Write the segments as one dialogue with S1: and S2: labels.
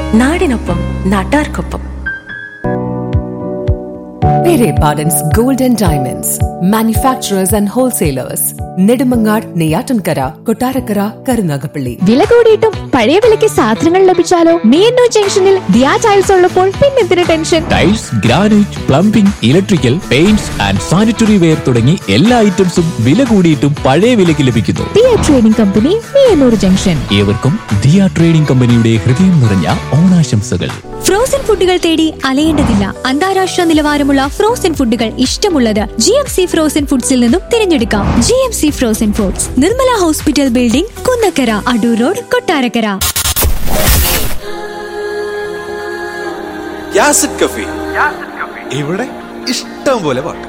S1: നാടിനൊപ്പം നാട്ടാർക്കൊപ്പം
S2: Pere Pardon's Gold and Diamonds, manufacturers and wholesalers, Nedumangad, Neyatankara, Kotarakara, Karunagapalli.
S3: വില കൂടിയിട്ടും പഴയ വിലയ്ക്ക് സാധനങ്ങൾ ലഭിച്ചാലോ മീനു ജംഗ്ഷനിൽ ദിയാ ടൈൽസ് ഉള്ളപ്പോൾ പിന്നെന്തിന് tension
S4: tiles granite plumbing electrical paints and sanitary ware തുടങ്ങി എല്ലാ ഐറ്റംസും വില കൂടിയിട്ടും പഴയ വിലയ്ക്ക് ലഭിക്കുന്നു
S3: Diya trading company Miyannoor junction
S4: ഏവർക്കും ദിയ ട്രേഡിംഗ് കമ്പനിയുടെ ഹൃദയം നിറഞ്ഞ ഓണാശംസകൾ
S5: ഫ്രോസൺ ഫുഡുകൾ തേടി അലയേണ്ടതില്ല അന്താരാഷ്ട്ര നിലവാരമുള്ള ഫ്രോസൺ ഫുഡുകൾ ഇഷ്ടമുള്ളത് ജി എം സി ഫ്രോസൺ ഫുഡ്സിൽ നിന്നും തിരഞ്ഞെടുക്കാം G M C frozen foods Nirmala hospital building Kunnakkara Adoor road Kottarakkara
S6: യാസിഡ് കഫി ഇവിടെ ഇഷ്ടം പോലെ പാട്ട്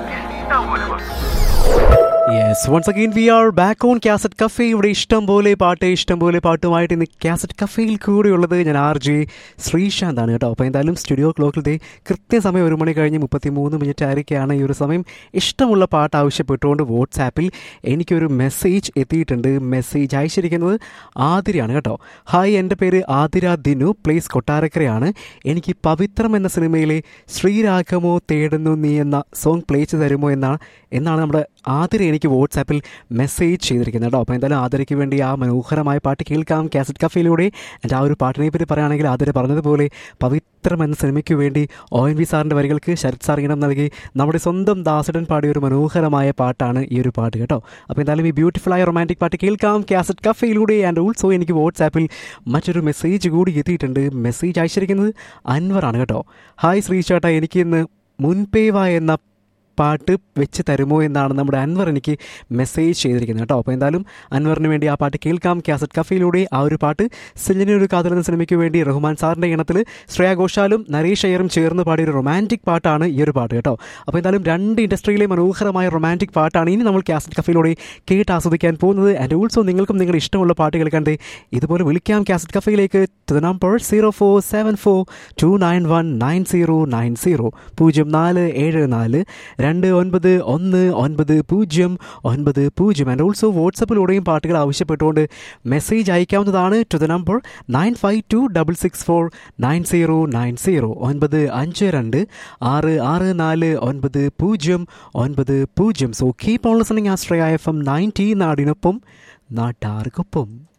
S7: yes once again we are back on cassette cafe ഇവിടെ ഇഷ്ടം പോലെ പാട്ട് ഇഷ്ടം പോലെ പാട്ടുമായിട്ട് ഇന്ന് കാസറ്റ് കഫേയിൽ കൂടെയുള്ളത് ഞാൻ ആർ ജെ ശ്രീശാന്താണ് കേട്ടോ അപ്പോൾ എന്തായാലും സ്റ്റുഡിയോ ക്ലോക്കിലത്തെ കൃത്യസമയം ഒരു മണി കഴിഞ്ഞ് മുപ്പത്തി മൂന്ന് മിനിറ്റ് ആയിരിക്കുകയാണ് ഈ ഒരു സമയം ഇഷ്ടമുള്ള പാട്ട് ആവശ്യപ്പെട്ടുകൊണ്ട് വാട്സാപ്പിൽ എനിക്കൊരു മെസ്സേജ് എത്തിയിട്ടുണ്ട് മെസ്സേജ് അയച്ചിരിക്കുന്നത് ആതിരയാണ് കേട്ടോ ഹായ് എൻ്റെ പേര് ആതിര ദിനു പ്ലേസ് കൊട്ടാരക്കരയാണ് എനിക്ക് പവിത്രം എന്ന സിനിമയിലെ ശ്രീരാഘമോ തേടുന്നു നീ എന്ന സോങ് പ്ലേ ചെയ്ത് തരുമോ എന്നാണ് എന്നാണ് നമ്മുടെ ആതിര എനിക്ക് വാട്സാപ്പിൽ മെസ്സേജ് ചെയ്തിരിക്കുന്നത് കേട്ടോ അപ്പോൾ എന്തായാലും ആതിരയ്ക്ക് വേണ്ടി ആ മനോഹരമായ പാട്ട് കേൾക്കാം കാസറ്റ് കഫയിലൂടെ എൻ്റെ ആ ഒരു പാട്ടിനെ പറ്റി പറയുകയാണെങ്കിൽ ആതിര പറഞ്ഞതുപോലെ പവിത്രം എന്ന സിനിമയ്ക്ക് വേണ്ടി ഒ എൻ വി സാറിൻ്റെ വരികൾക്ക് ശരത് സാർ ഇനം നൽകി നമ്മുടെ സ്വന്തം ദാസടൻ പാടിയ ഒരു മനോഹരമായ പാട്ടാണ് ഈ ഒരു പാട്ട് കേട്ടോ അപ്പോൾ എന്തായാലും ഈ ബ്യൂട്ടിഫുൾ ആയ റൊമാൻറ്റിക് പാട്ട് കേൾക്കാം കാസറ്റ് കഫയിലൂടെ ആൻഡ് ഓൾസോ എനിക്ക് വാട്സാപ്പിൽ മറ്റൊരു മെസ്സേജ് കൂടി എത്തിയിട്ടുണ്ട് മെസ്സേജ് അയച്ചിരിക്കുന്നത് അൻവറാണ് കേട്ടോ ഹായ് ശ്രീചേട്ടാ എനിക്ക് ഇന്ന് മുൻപേവ എന്ന പാട്ട് വെച്ച് തരുമോ എന്നാണ് നമ്മുടെ അൻവർ എനിക്ക് മെസ്സേജ് ചെയ്തിരിക്കുന്നത് കേട്ടോ അപ്പോൾ എന്തായാലും അൻവറിന് വേണ്ടി ആ പാട്ട് കേൾക്കാം കാസറ്റ് കഫയിലൂടെ ആ ഒരു പാട്ട് സിലിനെ ഒരു കാതൽ എന്ന സിനിമയ്ക്ക് വേണ്ടി റഹ്മാൻ സാറിൻ്റെ ഇണത്തിൽ ശ്രേയ ഘോഷാലും നരേഷ് അയ്യറും ചേർന്ന് പാടിയ ഒരു റൊമാൻറ്റിക് പാട്ടാണ് ഈ ഒരു പാട്ട് കേട്ടോ അപ്പോൾ എന്തായാലും രണ്ട് ഇൻഡസ്ട്രിയിലെ മനോഹരമായ റൊമാൻറ്റിക് പാട്ടാണ് ഇനി നമ്മൾ കാസറ്റ് കഫയിലൂടെ കേട്ട് ആസ്വദിക്കാൻ പോകുന്നത് ആൻഡ് ഓൾസോ നിങ്ങൾക്കും നിങ്ങളുടെ ഇഷ്ടമുള്ള പാട്ട് കേൾക്കാൻ ദേ ഇതുപോലെ വിളിക്കാം കാസറ്റ് കഫയിലേക്ക് to number zero four seven four two nine one nine zero nine zero പൂജ്യം നാല് ഏഴ് നാല് രണ്ട് ഒൻപത് ഒന്ന് ഒൻപത് പൂജ്യം ഒൻപത് പൂജ്യം ആൻഡ് ഓൾസോ വാട്സപ്പിലൂടെയും പാട്ടുകൾ ആവശ്യപ്പെട്ടുകൊണ്ട് മെസ്സേജ് അയക്കാവുന്നതാണ് to the number nine five two double six four nine zero nine zero ഒൻപത് അഞ്ച് രണ്ട് ആറ് ആറ് നാല് ഒൻപത് പൂജ്യം ഒൻപത് പൂജ്യം so keep on listening Ashraya F M ninety നാടിനൊപ്പം നാട്ടാർക്കൊപ്പം